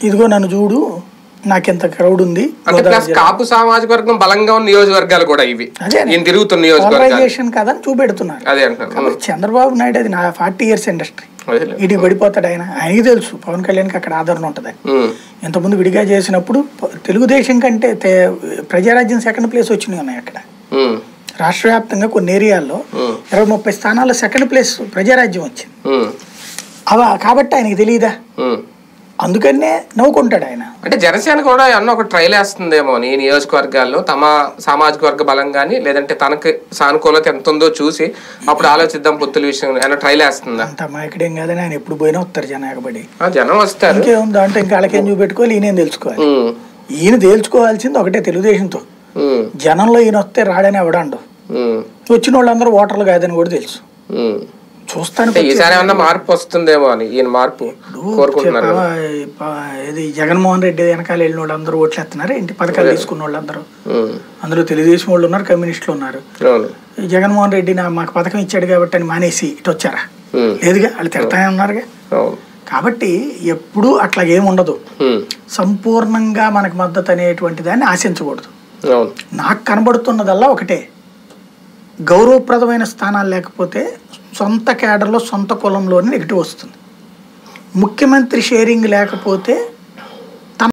ఇదిగో నన్ను చూడు నాకింత క్రౌడ్ ఉంది అంటే ప్లస్ కాపు సామాజిక వర్గం బలంగా ఉన్న నియోజకవర్గాలు కూడా ఇవి అదే. ఈయన తిరుగుతున్న నియోజకవర్గాలు పోలరైజేషన్ కదని చూపెడుతున్నారు అదే అంటున్నాను కాబట్టి చంద్రబాబు నాయుడు అది నా ఫార్టీ ఇయర్స్ ఇండస్ట్రీ అదేలే. ఇటు పడిపోతాడు ఆయన ఆయనకి తెలుసు పవన్ కళ్యాణ్కి అక్కడ ఆదరణ ఉంటుందని ఉమ్, ఇంతకుముందు విడిగా చేసినప్పుడు ప- తెలుగుదేశం కంటే తే- ప్రజారాజ్యం సెకండ్ ప్లేస్ వచ్చినాయి ఉన్నాయి అక్కడ ఉమ్, రాష్ట్ర వ్యాప్తంగా కొన్ని ఏరియాల్లో ఉమ్, ఇరవై ముప్పై స్థానాల్లో సెకండ్ ప్లేస్ ప్రజారాజ్యం వచ్చింది ఉమ్, అవ కాబట్టి ఆయనకి తెలియదా ఉమ్. అందుకనే నవ్వుకుంటాడు ఆయన అంటే జనసేన కూడా అన్న ఒక ట్రైల్ వేస్తుందేమో ఈ నియోజకవర్గాల్లో తమ సామాజిక వర్గ బలం కానీ లేదంటే తనకి సానుకూలత ఎంత ఉందో చూసి అప్పుడు ఆలోచిద్దాం పొత్తుల విషయం ఏమైనా ట్రైల్ వేస్తుందా అంత అమాయకుడేం కాదని ఆయన ఎప్పుడు పోయినా వస్తారు జనాకబడి ఆ, జనం వస్తారు ఇంకేముంది అంటే ఇంకా వాళ్ళకేం చూపెట్టుకోవాలి ఈయనేం తెలుసుకోవాలి ఉమ్, ఈయన తేల్చుకోవాల్సింది ఒకటే తెలుగుదేశంతో ఉమ్, జనంలో ఈయన వస్తే రాడని ఎవడండు ఉమ్, వచ్చిన వాళ్ళందరూ ఓటర్లు కాదని కూడా తెలుసు ఉమ్. చూస్తాను అంటే ఈసారి ఏమన్నా మార్పు వస్తుందేమో అని ఈయన మార్పు కోరుకుంటున్నారు కదా. ఇది జగన్మోహన్ రెడ్డి వెనకాల వెళ్ళిన వాళ్ళందరూ ఓట్లు ఎత్తున్నారు ఏంటి పథకాలు తీసుకున్న వాళ్ళందరూ ఉమ్, అందులో తెలుగుదేశం వాళ్ళు ఉన్నారు కమ్యూనిస్టులు ఉన్నారు అవును ఈ జగన్మోహన్ రెడ్డి నా మాకు పథకం ఇచ్చాడు కాబట్టి అని మానేసి ఇటు వచ్చారా ఉమ్, లేదుగా వాళ్ళు తిడతానే ఉన్నారుగా అవును కాబట్టి ఎప్పుడూ అట్లా ఏముండదు ఉమ్, సంపూర్ణంగా మనకు మద్దతు అనేటువంటి దాన్ని ఆశించకూడదు అవును నాకు కనబడుతున్నదల్లా ఒకటే గౌరవప్రదమైన స్థానాలు లేకపోతే సొంత కేడర్లో సొంత కులంలోనే నెగిటివ్ వస్తుంది ముఖ్యమంత్రి షేరింగ్ లేకపోతే